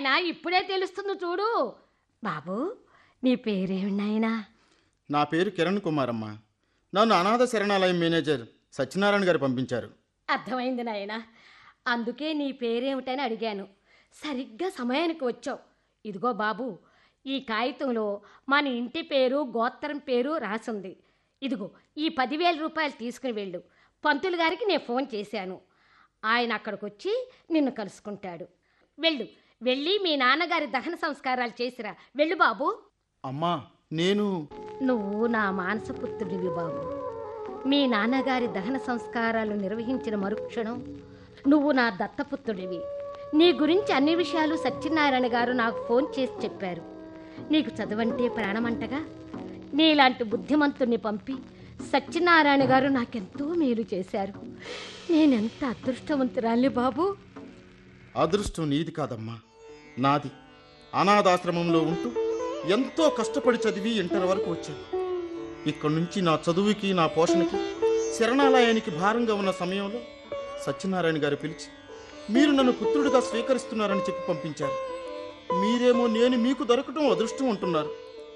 నాయనా ఇప్పుడే తెలుస్తుంది చూడు బాబు నీ పేరేమి నాయనా నా పేరు కిరణ్ కుమార్ అమ్మ నన్ను అనాథ శరణాలయం మేనేజర్ సత్యనారాయణ గారు పంపించారు అర్థమైంది నాయనా అందుకే నీ పేరేమిటని అడిగాను సరిగ్గా సమయానికి వచ్చావు ఇదిగో బాబు ఈ కాగితంలో మన ఇంటి పేరు గోత్రం పేరు రాసుంది ఇదిగో ఈ పదివేల రూపాయలు తీసుకుని వెళ్ళు పంతులు గారికి నేను ఫోన్ చేశాను ఆయన అక్కడికి వచ్చి నిన్ను కలుసుకుంటాడు వెళ్ళు వెళ్ళి మీ నాన్నగారి దహన సంస్కారాలు చేసిరా వెళ్ళు బాబు అమ్మా నేను నువ్వు నా మానసపుత్రుడివి బాబు మీ నాన్నగారి దహన సంస్కారాలు నిర్వహించిన మరుక్షణం నువ్వు నా దత్తపుత్రుడివి నీ గురించి అన్ని విషయాలు సత్యనారాయణ గారు నాకు ఫోన్ చేసి చెప్పారు నీకు చదవంటే ప్రాణమంటగా నీలాంటి బుద్ధిమంతుణ్ణి పంపి సత్యనారాయణ గారు నాకెంతో మేలు చేశారు నేనెంత అదృష్టవంతురాలి బాబు అదృష్టం నీది కాదమ్మా నాది అనాథాశ్రమంలో ఉంటూ ఎంతో కష్టపడి చదివి ఇంటర్ వరకు వచ్చాను ఇక్కడి నుంచి నా చదువుకి నా పోషణకి శరణాలయానికి భారంగా ఉన్న సమయంలో సత్యనారాయణ గారు పిలిచి మీరు నన్ను పుత్రుడిగా స్వీకరిస్తున్నారని చెప్పి పంపించారు మీరేమో నేను మీకు దొరకటం అదృష్టం అంటున్నారు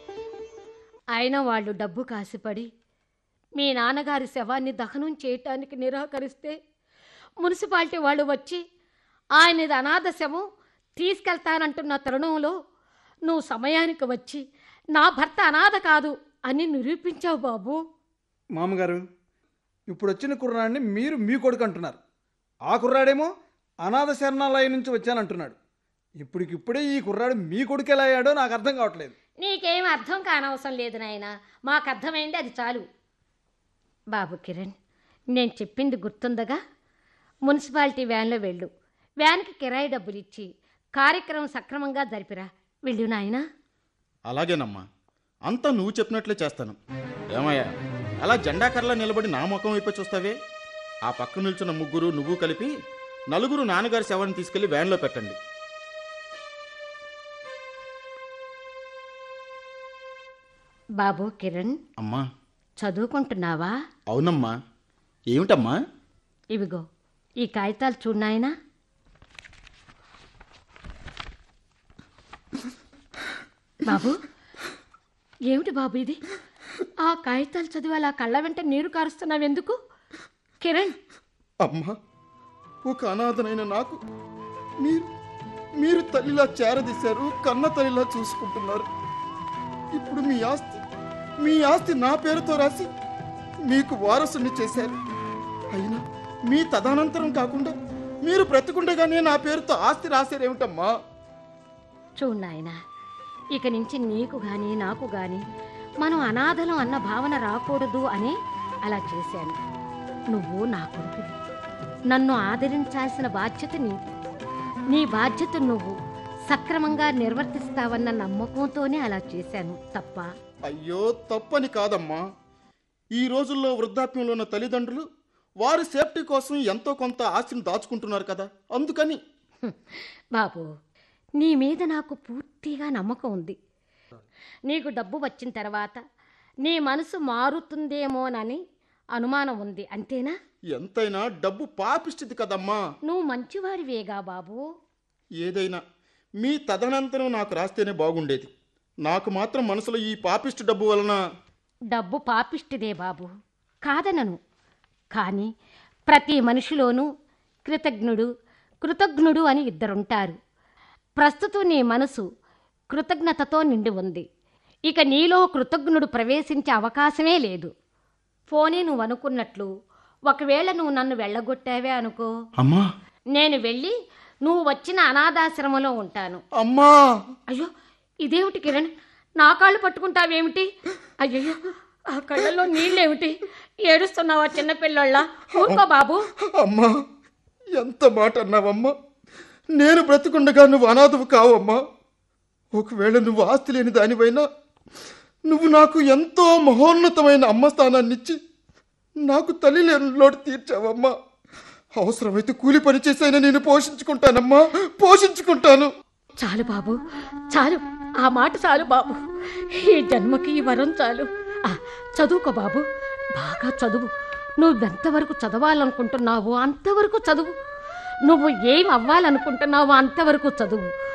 అయినా వాళ్ళు డబ్బు కాసిపడి మీ నాన్నగారి శవాన్ని దహనం చేయటానికి నిరాకరిస్తే మున్సిపాలిటీ వాళ్ళు వచ్చి ఆయనది అనాథ శవం తీసుకెళ్తానంటున్న తరుణంలో నువ్వు సమయానికి వచ్చి నా భర్త అనాథ కాదు అని నిరూపించావు బాబు మామగారు ఇప్పుడు వచ్చిన కుర్రాడిని మీరు మీ కొడుకు అంటున్నారు ఆ కుర్రాడేమో అనాథ శరణాలయం నుంచి వచ్చానంటున్నాడు ఇప్పటికిప్పుడే ఈ కుర్రాడు మీ కొడుకు ఎలా అయ్యాడో నాకు అర్థం కావట్లేదు నీకేం అర్థం కానవసరం లేదు నాయన మాకు అర్థమైంది అది చాలు బాబు కిరణ్ నేను చెప్పింది గుర్తుందగా మున్సిపాలిటీ వ్యాన్లో వెళ్ళు వ్యాన్కి కిరాయి డబ్బులు ఇచ్చి కార్యక్రమం సక్రమంగా జరిపిరా వెళ్ళు నాయనా అలాగేనమ్మా అంతా నువ్వు చెప్పినట్లే చేస్తాను ఏమయ్యా అలా జెండాకర్లా నిలబడి నా ముఖం వైపు చూస్తావే ఆ పక్క నిల్చున్న ముగ్గురు నువ్వు కలిపి నలుగురు నాన్నగారి శవాన్ని తీసుకెళ్లి వ్యాన్లో పెట్టండి బాబు కిరణ్ అమ్మా చదువుకుంటున్నావా అవునమ్మా ఏమిటమ్మా ఇవిగో ఈ కాగితాలు చూడాయనా బాబు ఏమిటి బాబు ఇది ఆ కాగితాలు చదివి అలా కళ్ళ వెంట నీరు కారుస్తున్నావు ఎందుకు కిరణ్ అమ్మా ఒక అనాథనైన నాకు మీరు మీరు తల్లిలా చేరదీశారు కన్న తల్లిలా చూసుకుంటున్నారు ఇప్పుడు మీ ఆస్తి మీ ఆస్తి నా పేరుతో రాసి మీకు వారసుని చేశారు అయినా మీ తదనంతరం కాకుండా మీరు బ్రతికుండగానే నా పేరుతో ఆస్తి రాశారేమిటమ్మా చూడు నాయనా ఇక నుంచి నీకు గాని నాకు గాని మనం అనాథలం అన్న భావన రాకూడదు అని అలా చేశాను నువ్వు నా కొడుకువి నన్ను ఆదరించాల్సిన బాధ్యత నీది నీ బాధ్యత నువ్వు సక్రమంగా నిర్వర్తిస్తావన్న నమ్మకంతోనే అలా చేశాను తప్ప అయ్యో తప్పని కాదమ్మా ఈ రోజుల్లో వృద్ధాప్యంలో ఉన్న తల్లిదండ్రులు వారి సేఫ్టీ కోసం ఎంతో కొంత ఆస్తిని దాచుకుంటున్నారు కదా అందుకని హ్మ్. బాబు నీ మీద నాకు పూర్తిగా నమ్మకం ఉంది నీకు డబ్బు వచ్చిన తర్వాత నీ మనసు మారుతుందేమోనని అనుమానం ఉంది అంతేనా ఎంతైనా డబ్బు పాపిష్టిది కదమ్మా నువ్వు మంచివాడివేగా బాబు ఏదైనా మీ తదనంతరం నాకు రాస్తేనే బాగుండేది నాకు మాత్రం మనసులో ఈ పాపిష్టి డబ్బు వలన డబ్బు పాపిష్టిదే బాబు కాదనను కానీ ప్రతి మనిషిలోనూ కృతజ్ఞుడు కృతజ్ఞుడు అని ఇద్దరుంటారు ప్రస్తుతం నీ మనసు కృతజ్ఞతతో నిండి ఉంది ఇక నీలో కృతజ్ఞుడు ప్రవేశించే అవకాశమే లేదు పోనీ నువ్వు అనుకున్నట్లు ఒకవేళ నువ్వు నన్ను వెళ్ళగొట్టావే అనుకో అమ్మా నేను వెళ్ళి నువ్వు వచ్చిన అనాథాశ్రమంలో ఉంటాను అమ్మా అయ్యో ఇదేమిటి కిరణ్ నా కాళ్ళు పట్టుకుంటావేమిటి అయ్యో ఆ కళ్ళల్లో నీళ్ళేమిటి ఏడుస్తున్నావా చిన్నపిల్లళ్ళ ఊరుకో బాబు అమ్మా ఎంత మాట అన్నావమ్మా నేను బ్రతికుండగా నువ్వు అనాథవు కావమ్మా ఒకవేళ నువ్వు ఆస్తి లేని దానివైనా నువ్వు నాకు ఎంతో మహోన్నతమైన అమ్మ స్థానాన్ని ఇచ్చి నాకు తల్లి లేని లోటు తీర్చావమ్మా అవసరమైతే కూలి పని చేసైనా నేను పోషించుకుంటానమ్మా పోషించుకుంటాను చాలు బాబు చాలు ఆ మాట చాలు బాబు ఈ జన్మకి ఈ వరం చాలు ఆ, చదువుకో బాబు బాగా చదువు నువ్వెంతవరకు చదవాలనుకుంటున్నావో అంతవరకు చదువు నువ్వు ఏం అవ్వాలనుకుంటున్నావో అంతవరకు చదువు